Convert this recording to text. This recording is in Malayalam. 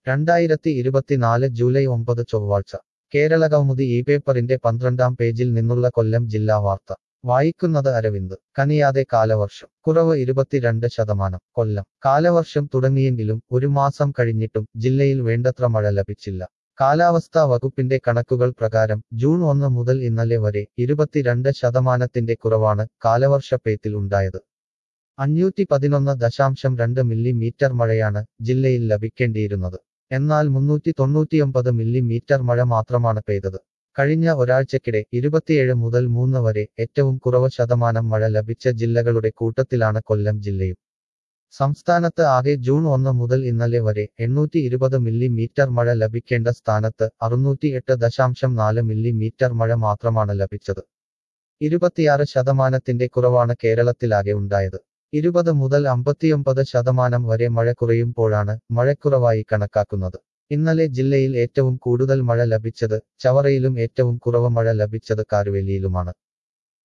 രണ്ടായിരത്തി ഇരുപത്തിനാല് ജൂലൈ ഒമ്പത് ചൊവ്വാഴ്ച കേരളകൗമുദി ഈ പേപ്പറിന്റെ പന്ത്രണ്ടാം പേജിൽ നിന്നുള്ള കൊല്ലം ജില്ലാ വാർത്ത വായിക്കുന്നത് അരവിന്ദ് കനിയാതെ കാലവർഷം കുറവ് ഇരുപത്തിരണ്ട് ശതമാനം കൊല്ലം കാലവർഷം തുടങ്ങിയെങ്കിലും ഒരു മാസം കഴിഞ്ഞിട്ടും ജില്ലയിൽ വേണ്ടത്ര മഴ ലഭിച്ചില്ല കാലാവസ്ഥാ വകുപ്പിന്റെ കണക്കുകൾ പ്രകാരം ജൂൺ ഒന്ന് മുതൽ ഇന്നലെ വരെ ഇരുപത്തിരണ്ട് ശതമാനത്തിന്റെ കുറവാണ് കാലവർഷപ്പെയ്ത്തിൽ ഉണ്ടായത് അഞ്ഞൂറ്റി പതിനൊന്ന് ദശാംശം രണ്ട് മില്ലിമീറ്റർ മഴയാണ് ജില്ലയിൽ ലഭിക്കേണ്ടിയിരുന്നത് എന്നാൽ മുന്നൂറ്റി തൊണ്ണൂറ്റിയൊമ്പത് മില്ലിമീറ്റർ മഴ മാത്രമാണ് പെയ്തത് കഴിഞ്ഞ ഒരാഴ്ചക്കിടെ ഇരുപത്തിയേഴ് മുതൽ മൂന്ന് വരെ ഏറ്റവും കുറവ് ശതമാനം മഴ ലഭിച്ച ജില്ലകളുടെ കൂട്ടത്തിലാണ് കൊല്ലം ജില്ലയും സംസ്ഥാനത്ത് ആകെ ജൂൺ ഒന്ന് മുതൽ ഇന്നലെ വരെ എണ്ണൂറ്റി ഇരുപത് മില്ലിമീറ്റർ മഴ ലഭിക്കേണ്ട സ്ഥാനത്ത് അറുന്നൂറ്റി എട്ട് ദശാംശം നാല് മില്ലിമീറ്റർ മഴ മാത്രമാണ് ലഭിച്ചത് ഇരുപത്തിയാറ് ശതമാനത്തിന്റെ കുറവാണ് കേരളത്തിലാകെ ഉണ്ടായത് ഇരുപത് മുതൽ അമ്പത്തിയൊമ്പത് ശതമാനം വരെ മഴ കുറയുമ്പോഴാണ് മഴക്കുറവായി കണക്കാക്കുന്നത് ഇന്നലെ ജില്ലയിൽ ഏറ്റവും കൂടുതൽ മഴ ലഭിച്ചത് ചവറയിലും ഏറ്റവും കുറവ് മഴ ലഭിച്ചത് കാരുവേലിയിലുമാണ്